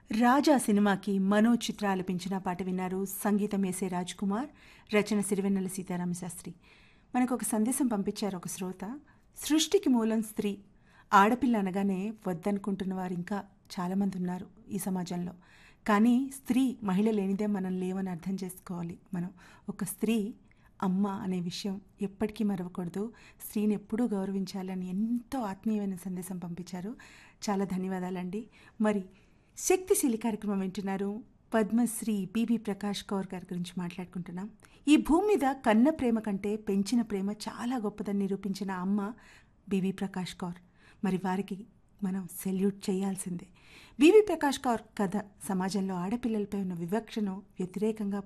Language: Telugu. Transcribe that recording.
రాజా సినిమాకి మనో చిత్ర ఆలపించిన పాట విన్నారు సంగీతం వేసే రాజ్ కుమార్ రచన సిరివెన్నెల సీతారామ శాస్త్రి మనకు ఒక సందేశం పంపించారు ఒక శ్రోత సృష్టికి మూలం స్త్రీ ఆడపిల్ల అనగానే వద్దనుకుంటున్న వారు ఇంకా చాలామంది ఉన్నారు ఈ సమాజంలో కానీ స్త్రీ మహిళ లేనిదే మనం లేవని అర్థం చేసుకోవాలి మనం ఒక స్త్రీ అమ్మ అనే విషయం ఎప్పటికీ మరవకూడదు స్త్రీని ఎప్పుడూ గౌరవించాలని ఎంతో ఆత్మీయమైన సందేశం పంపించారు చాలా ధన్యవాదాలండి మరి శక్తిశీలి కార్యక్రమం వింటున్నారు పద్మశ్రీ బీబీ ప్రకాష్ కౌర్ గారి గురించి మాట్లాడుకుంటున్నాం ఈ భూమి మీద కన్న ప్రేమ కంటే పెంచిన ప్రేమ చాలా గొప్పదని నిరూపించిన అమ్మ బీబీ ప్రకాష్ కౌర్ మరి వారికి మనం సెల్యూట్ చేయాల్సిందే బీబీ ప్రకాష్ కౌర్ కథ సమాజంలో ఆడపిల్లలపై ఉన్న వివక్షను వ్యతిరేకంగా